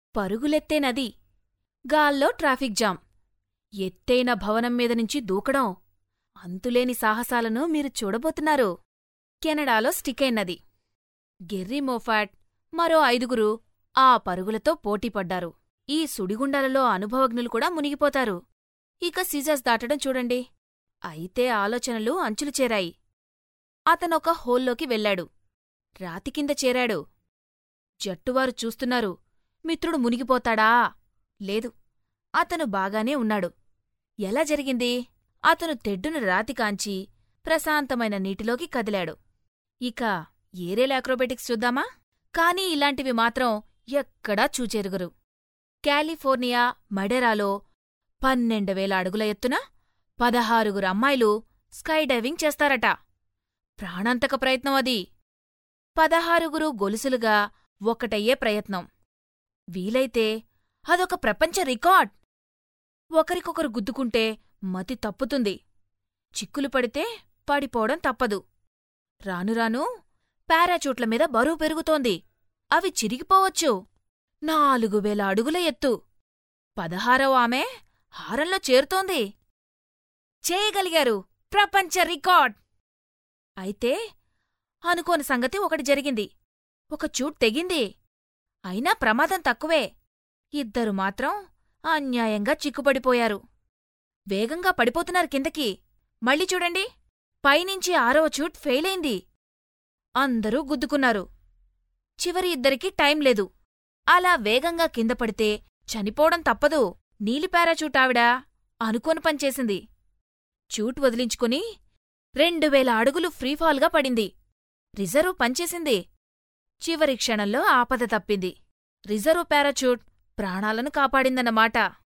పరుగులెత్తే నది గాల్లో traffic jam ఎత్తైన భవనం మీద నుంచి దూకడం అంతులేని సాహసాలను మీరు చూడబోతున్నారు కెనడాలో స్టికైనది గెర్రీ మోఫాట్ మరో ఐదుగురు ఆ పరుగులతో పోటీపడ్డారు ఈ సుడిగుండాలలో అనుభవజ్ఞులు కూడా మునిగిపోతారు ఇక సీజర్స్ దాటడం చూడండి అయితే ఆలోచనలు అంచులు చేరాయి అతనొక హోల్లోకి వెళ్ళాడు రాతి కింద చేరాడు జట్టువారు చూస్తున్నారు మిత్రుడు మునిగిపోతాడా లేదు అతను బాగానే ఉన్నాడు ఎలా జరిగింది అతను తెడ్డును రాతి కాంచి ప్రశాంతమైన నీటిలోకి కదిలాడు ఇక ఏరేల్ అక్రోబెటిక్స్ చూద్దామా కానీ ఇలాంటివి మాత్రం ఎక్కడా చూచెరుగురు కాలిఫోర్నియా మడెరాలో పన్నెండు వేల అడుగుల ఎత్తున పదహారుగురు అమ్మాయిలు స్కైడైవింగ్ చేస్తారట ప్రాణాంతక ప్రయత్నం అది పదహారుగురు గొలుసులుగా ఒకటయ్యే ప్రయత్నం వీలైతే అదొక ప్రపంచ రికార్డ్ ఒకరికొకరు గుద్దుకుంటే మతి తప్పుతుంది చిక్కులు పడితే పడిపోవడం తప్పదు రానురాను పారాచూట్ల మీద బరువు పెరుగుతోంది అవి చిరిగిపోవచ్చు నాలుగు వేల అడుగుల ఎత్తు పదహారవ ఆమె హారంలో చేరుతోంది చేయగలిగారు ప్రపంచ రికార్డ్ అయితే అనుకోని సంగతి ఒకటి జరిగింది ఒక చూట్ తెగింది అయినా ప్రమాదం తక్కువే ఇద్దరు మాత్రం అన్యాయంగా చిక్కుపడిపోయారు వేగంగా పడిపోతున్నారు కిందకి మళ్ళీ చూడండి పైనుంచి ఆరవ చూట్ ఫెయిలైంది అందరూ గుద్దుకున్నారు చివరి ఇద్దరికి టైం లేదు అలా వేగంగా కింద పడితే చనిపోవడం తప్పదు నీలి పారాచూట్ ఆవిడ అనుకోని పనిచేసింది చూట్ వదిలించుకుని రెండు వేల అడుగులు ఫ్రీఫాల్గా పడింది రిజర్వ్ పనిచేసింది చివరి క్షణంలో ఆపద తప్పింది రిజర్వ్ పారాచూట్ ప్రాణాలను కాపాడిందన్నమాట